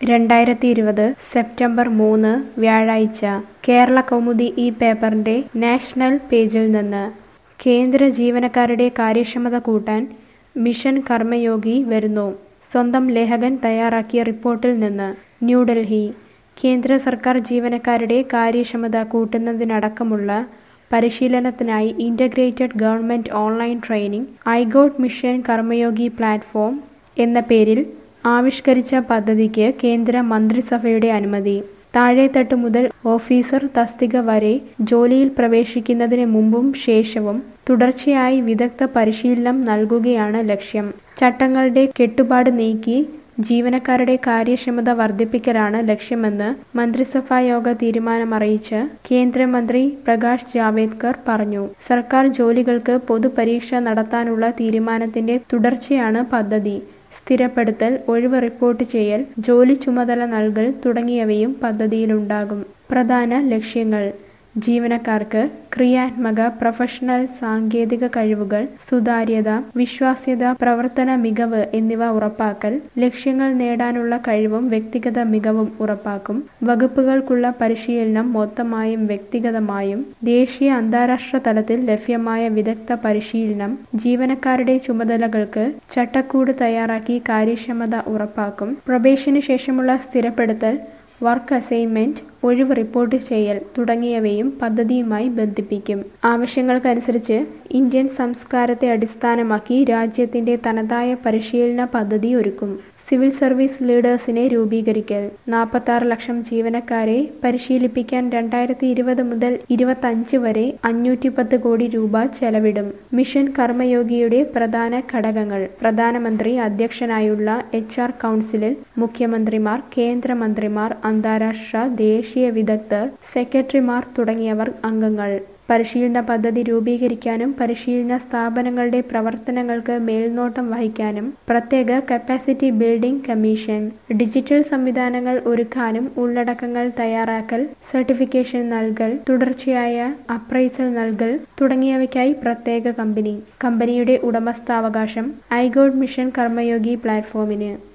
രണ്ടായിരത്തി ഇരുപത് സെപ്റ്റംബർ മൂന്ന് വ്യാഴാഴ്ച കേരള കൗമുദി ഈ പേപ്പറിന്റെ നാഷണൽ പേജിൽ നിന്ന് കേന്ദ്ര ജീവനക്കാരുടെ കാര്യക്ഷമത കൂട്ടാൻ മിഷൻ കർമ്മയോഗി വരുന്നു സ്വന്തം ലേഖകൻ തയ്യാറാക്കിയ റിപ്പോർട്ടിൽ നിന്ന് ന്യൂഡൽഹി കേന്ദ്ര സർക്കാർ ജീവനക്കാരുടെ കാര്യക്ഷമത കൂട്ടുന്നതിനടക്കമുള്ള പരിശീലനത്തിനായി integrated government online training iGOT mission Karmayogi platform എന്ന പേരിൽ ആവിഷ്കരിച്ച പദ്ധതിക്ക് കേന്ദ്ര മന്ത്രിസഭയുടെ അനുമതി താഴെത്തട്ട് മുതൽ ഓഫീസർ തസ്തിക വരെ ജോലിയിൽ പ്രവേശിക്കുന്നതിന് മുമ്പും ശേഷവും തുടർച്ചയായി വിദഗ്ധ പരിശീലനം നൽകുകയാണ് ലക്ഷ്യം ചട്ടങ്ങളുടെ കെട്ടുപാട് നീക്കി ജീവനക്കാരുടെ കാര്യക്ഷമത വർദ്ധിപ്പിക്കലാണ് ലക്ഷ്യമെന്ന് മന്ത്രിസഭായോഗ തീരുമാനമറിയിച്ച് കേന്ദ്രമന്ത്രി പ്രകാശ് ജാവേദ്കർ പറഞ്ഞു സർക്കാർ ജോലികൾക്ക് പൊതുപരീക്ഷ നടത്താനുള്ള തീരുമാനത്തിന്റെ തുടർച്ചയാണ് പദ്ധതി സ്ഥിരപ്പെടുത്തൽ ഒഴിവ് റിപ്പോർട്ട് ചെയ്യൽ ജോലി ചുമതല നൽകൽ തുടങ്ങിയവയും പദ്ധതിയിലുണ്ടാകും പ്രധാന ലക്ഷ്യങ്ങൾ ജീവനക്കാർക്ക് ക്രിയാത്മക പ്രൊഫഷണൽ സാങ്കേതിക കഴിവുകൾ സുതാര്യത വിശ്വാസ്യത പ്രവർത്തന മികവ് എന്നിവ ഉറപ്പാക്കൽ ലക്ഷ്യങ്ങൾ നേടാനുള്ള കഴിവും വ്യക്തിഗത മികവും ഉറപ്പാക്കും വകുപ്പുകൾക്കുള്ള പരിശീലനം മൊത്തമായും വ്യക്തിഗതമായും ദേശീയ അന്താരാഷ്ട്ര തലത്തിൽ ലഭ്യമായ വിദഗ്ധ പരിശീലനം ജീവനക്കാരുടെ ചുമതലകൾക്ക് ചട്ടക്കൂട് തയ്യാറാക്കി കാര്യക്ഷമത ഉറപ്പാക്കും പ്രൊബേഷന് ശേഷമുള്ള സ്ഥിരപ്പെടുത്തൽ വർക്ക് അസൈൻമെന്റ് ഒഴിവ് റിപ്പോർട്ട് ചെയ്യൽ തുടങ്ങിയവയും പദ്ധതിയുമായി ബന്ധിപ്പിക്കും ആവശ്യങ്ങൾക്കനുസരിച്ച് ഇന്ത്യൻ സംസ്കാരത്തെ അടിസ്ഥാനമാക്കി രാജ്യത്തിന്റെ തനതായ പരിശീലന പദ്ധതി ഒരുക്കും സിവിൽ സർവീസ് ലീഡേഴ്സിനെ രൂപീകരിക്കൽ നാൽപ്പത്തി ലക്ഷം ജീവനക്കാരെ പരിശീലിപ്പിക്കാൻ രണ്ടായിരത്തി ഇരുപത് മുതൽ ഇരുപത്തഞ്ച് വരെ അഞ്ഞൂറ്റി പത്ത് കോടി രൂപ ചെലവിടും മിഷൻ കർമ്മയോഗിയുടെ പ്രധാന ഘടകങ്ങൾ പ്രധാനമന്ത്രി അധ്യക്ഷനായുള്ള എച്ച് ആർ കൗൺസിലിൽ മുഖ്യമന്ത്രിമാർ കേന്ദ്രമന്ത്രിമാർ അന്താരാഷ്ട്ര ദേശീയ വിദഗ്ധർ സെക്രട്ടറിമാർ തുടങ്ങിയവർ അംഗങ്ങൾ പരിശീലന പദ്ധതി രൂപീകരിക്കാനും പരിശീലന സ്ഥാപനങ്ങളുടെ പ്രവർത്തനങ്ങൾക്ക് മേൽനോട്ടം വഹിക്കാനും പ്രത്യേക കപ്പാസിറ്റി ബിൽഡിംഗ് കമ്മീഷൻ ഡിജിറ്റൽ സംവിധാനങ്ങൾ ഒരുക്കാനും ഉള്ളടക്കങ്ങൾ തയ്യാറാക്കൽ സർട്ടിഫിക്കേഷൻ നൽകൽ തുടർച്ചയായ അപ്രൈസൽ നൽകൽ തുടങ്ങിയവയ്ക്കായി പ്രത്യേക കമ്പനി കമ്പനിയുടെ ഉടമസ്ഥാവകാശം ഐഗോഡ് മിഷൻ കർമ്മയോഗി പ്ലാറ്റ്ഫോമിന്